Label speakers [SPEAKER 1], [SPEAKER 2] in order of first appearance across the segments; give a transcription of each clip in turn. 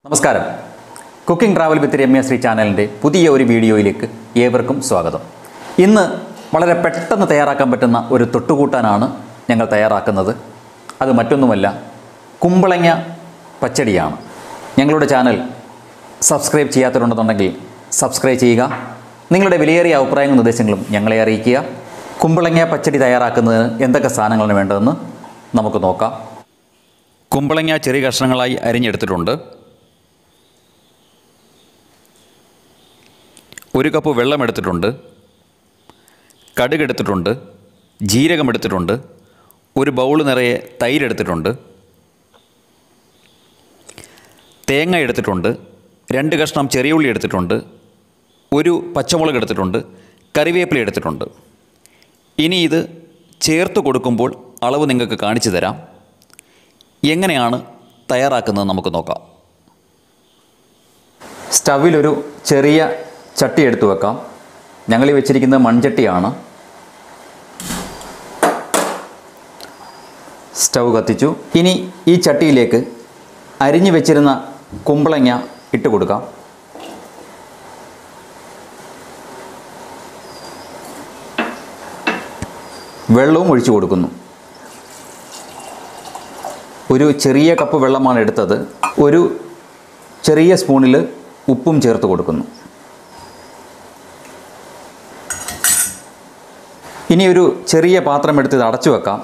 [SPEAKER 1] നമസ്കാരം cooking travel with Ramya Sree ചാനലിൻ്റെ പുതിയ ഒരു വീഡിയോയിലേക്ക് ഏവർക്കും സ്വാഗതം ഇന്ന് വളരെ പെട്ടെന്ന് തയ്യാറാക്കാൻ പറ്റുന്ന ഒരു തൊട്ടുകൂട്ടാനാണ് ഞങ്ങൾ തയ്യാറാക്കുന്നത് അത് മറ്റൊന്നുമല്ല കുമ്പളങ്ങ പച്ചടിയാണ് ഞങ്ങളുടെ ചാനൽ സബ്സ്ക്രൈബ് ചെയ്യാത്തവരുണ്ടെന്നുണ്ടെങ്കിൽ സബ്സ്ക്രൈബ് ചെയ്യുക നിങ്ങളുടെ വിലയേറിയ അഭിപ്രായങ്ങളും നിർദ്ദേശങ്ങളും ഞങ്ങളെ അറിയിക്കുക കുമ്പളങ്ങ പച്ചടി തയ്യാറാക്കുന്നതിന് എന്തൊക്കെ സാധനങ്ങളാണ് വേണ്ടതെന്ന് നമുക്ക് നോക്കാം കുമ്പളങ്ങ ചെറിയ കഷ്ണങ്ങളായി അരിഞ്ഞെടുത്തിട്ടുണ്ട് ഒരു കപ്പ് വെള്ളം എടുത്തിട്ടുണ്ട് കടുക് എടുത്തിട്ടുണ്ട് ജീരകം എടുത്തിട്ടുണ്ട് ഒരു ബൗൾ നിറയെ തൈര് എടുത്തിട്ടുണ്ട് തേങ്ങ എടുത്തിട്ടുണ്ട് രണ്ട് കഷ്ണം ചെറിയ ഉള്ളി എടുത്തിട്ടുണ്ട് ഒരു പച്ചമുളക് എടുത്തിട്ടുണ്ട് കറിവേപ്പില എടുത്തിട്ടുണ്ട് ഇനി ഇത് ചേർത്ത് കൊടുക്കുമ്പോൾ അളവ് നിങ്ങൾക്ക് കാണിച്ചു തരാം എങ്ങനെയാണ് തയ്യാറാക്കുന്നത് നമുക്ക് നോക്കാം സ്റ്റവിലൊരു ചെറിയ ചട്ടി എടുത്തു വെക്കാം ഞങ്ങൾ ഈ വെച്ചിരിക്കുന്നത് മൺചട്ടിയാണ് സ്റ്റൗ കത്തിച്ചു ഇനി ഈ ചട്ടിയിലേക്ക് അരിഞ്ഞു വെച്ചിരുന്ന കുമ്പളങ്ങ ഇട്ട് കൊടുക്കാം വെള്ളവും ഒഴിച്ചു കൊടുക്കുന്നു ഒരു ചെറിയ കപ്പ് വെള്ളമാണ് എടുത്തത് ഒരു ചെറിയ സ്പൂണിൽ ഉപ്പും ചേർത്ത് കൊടുക്കുന്നു ഇനി ഒരു ചെറിയ പാത്രം എടുത്ത് ഇത് അടച്ചു വെക്കാം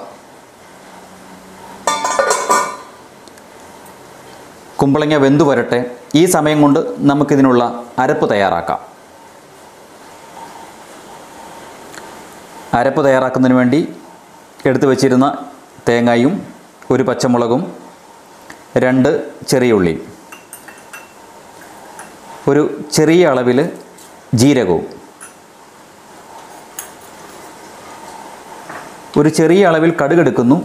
[SPEAKER 1] കുമ്പളങ്ങ വെന്തു വരട്ടെ ഈ സമയം കൊണ്ട് നമുക്കിതിനുള്ള അരപ്പ് തയ്യാറാക്കാം അരപ്പ് തയ്യാറാക്കുന്നതിന് വേണ്ടി എടുത്തു വച്ചിരുന്ന തേങ്ങയും ഒരു പച്ചമുളകും രണ്ട് ചെറിയ ഉള്ളി ഒരു ചെറിയ അളവിൽ ജീരകവും ഒരു ചെറിയ അളവിൽ കടുകെടുക്കുന്നു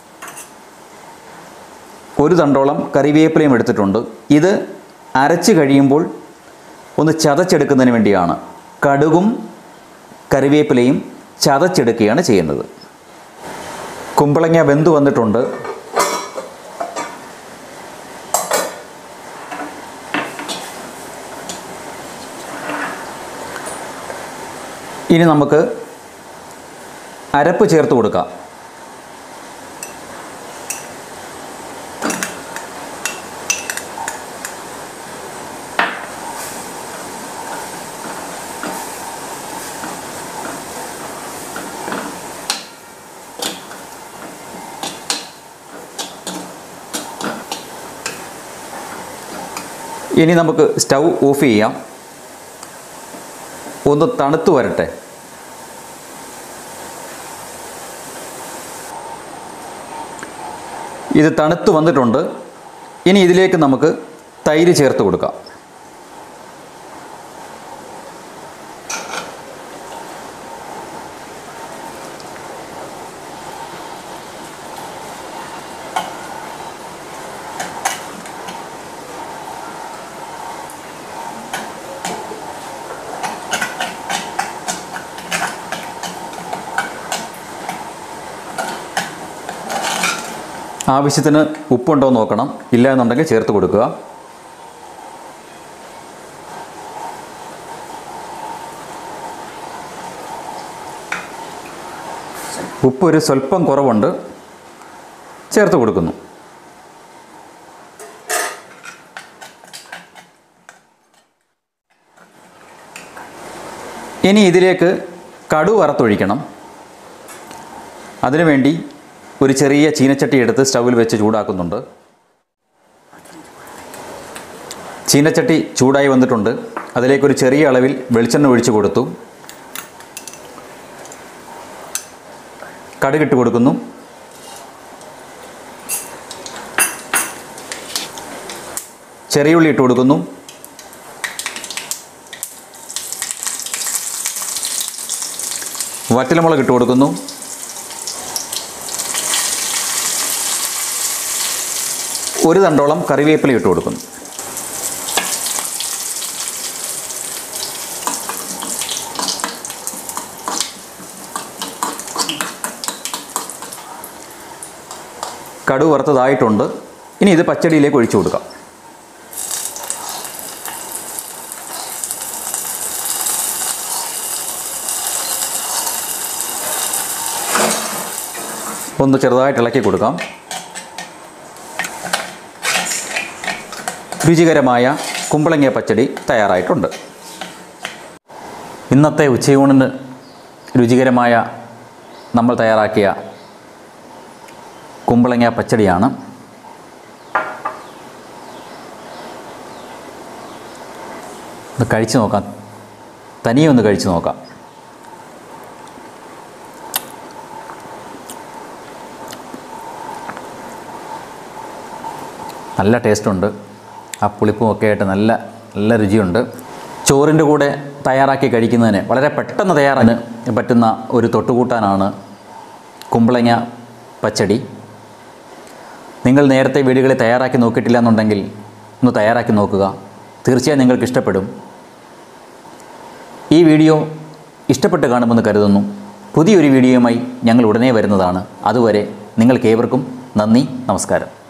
[SPEAKER 1] ഒരു തണ്ടോളം കറിവേപ്പിലയും എടുത്തിട്ടുണ്ട് ഇത് അരച്ച് കഴിയുമ്പോൾ ഒന്ന് ചതച്ചെടുക്കുന്നതിന് വേണ്ടിയാണ് കടുകും കറിവേപ്പിലയും ചതച്ചെടുക്കുകയാണ് ചെയ്യുന്നത് കുമ്പളങ്ങ വെന്തു വന്നിട്ടുണ്ട് ഇനി നമുക്ക് അരപ്പ് ചേർത്ത് കൊടുക്കാം ഇനി നമുക്ക് സ്റ്റൗ ഓഫ് ചെയ്യാം ഒന്ന് തണുത്ത് വരട്ടെ ഇത് തണുത്ത് വന്നിട്ടുണ്ട് ഇനി ഇതിലേക്ക് നമുക്ക് തൈര് ചേർത്ത് കൊടുക്കാം ആവശ്യത്തിന് ഉപ്പുണ്ടോ എന്ന് നോക്കണം ഇല്ല എന്നുണ്ടെങ്കിൽ ചേർത്ത് കൊടുക്കുക ഉപ്പ് ഒരു സ്വല്പം കുറവുണ്ട് ചേർത്ത് കൊടുക്കുന്നു ഇനി ഇതിലേക്ക് കടു വറുത്തൊഴിക്കണം അതിനുവേണ്ടി ഒരു ചെറിയ ചീനച്ചട്ടി എടുത്ത് സ്റ്റൗവിൽ വെച്ച് ചൂടാക്കുന്നുണ്ട് ചീനച്ചട്ടി ചൂടായി വന്നിട്ടുണ്ട് അതിലേക്കൊരു ചെറിയ അളവിൽ വെളിച്ചെണ്ണ ഒഴിച്ചു കൊടുത്തു കടുകിട്ട് കൊടുക്കുന്നു ചെറിയുള്ളി ഇട്ട് കൊടുക്കുന്നു വറ്റലമുളക് ഇട്ട് കൊടുക്കുന്നു ഒരു തണ്ടോളം കറിവേപ്പില ഇട്ട് കൊടുക്കുന്നു കടു വറുത്തതായിട്ടുണ്ട് ഇനി ഇത് പച്ചടിയിലേക്ക് ഒഴിച്ചു കൊടുക്കാം ഒന്ന് ചെറുതായിട്ട് ഇളക്കി കൊടുക്കാം രുചികരമായ കുമ്പളങ്ങ പച്ചടി തയ്യാറായിട്ടുണ്ട് ഇന്നത്തെ ഉച്ചയൂണിന് രുചികരമായ നമ്മൾ തയ്യാറാക്കിയ കുമ്പളങ്ങ പച്ചടിയാണ് ഒന്ന് കഴിച്ചു നോക്കാം തനിയെ ഒന്ന് കഴിച്ചു നോക്കാം നല്ല ടേസ്റ്റുണ്ട് ആ പുളിപ്പും ഒക്കെ ആയിട്ട് നല്ല നല്ല രുചിയുണ്ട് ചോറിൻ്റെ കൂടെ തയ്യാറാക്കി കഴിക്കുന്നതിന് വളരെ പെട്ടെന്ന് തയ്യാറാൻ പറ്റുന്ന ഒരു തൊട്ടുകൂട്ടാനാണ് കുമ്പളങ്ങ പച്ചടി നിങ്ങൾ നേരത്തെ വീടുകളിൽ തയ്യാറാക്കി നോക്കിയിട്ടില്ല എന്നുണ്ടെങ്കിൽ ഒന്ന് തയ്യാറാക്കി നോക്കുക തീർച്ചയായും നിങ്ങൾക്ക് ഇഷ്ടപ്പെടും ഈ വീഡിയോ ഇഷ്ടപ്പെട്ട് കാണുമെന്ന് കരുതുന്നു പുതിയൊരു വീഡിയോയുമായി ഞങ്ങൾ ഉടനെ വരുന്നതാണ് അതുവരെ നിങ്ങൾക്കേവർക്കും നന്ദി നമസ്കാരം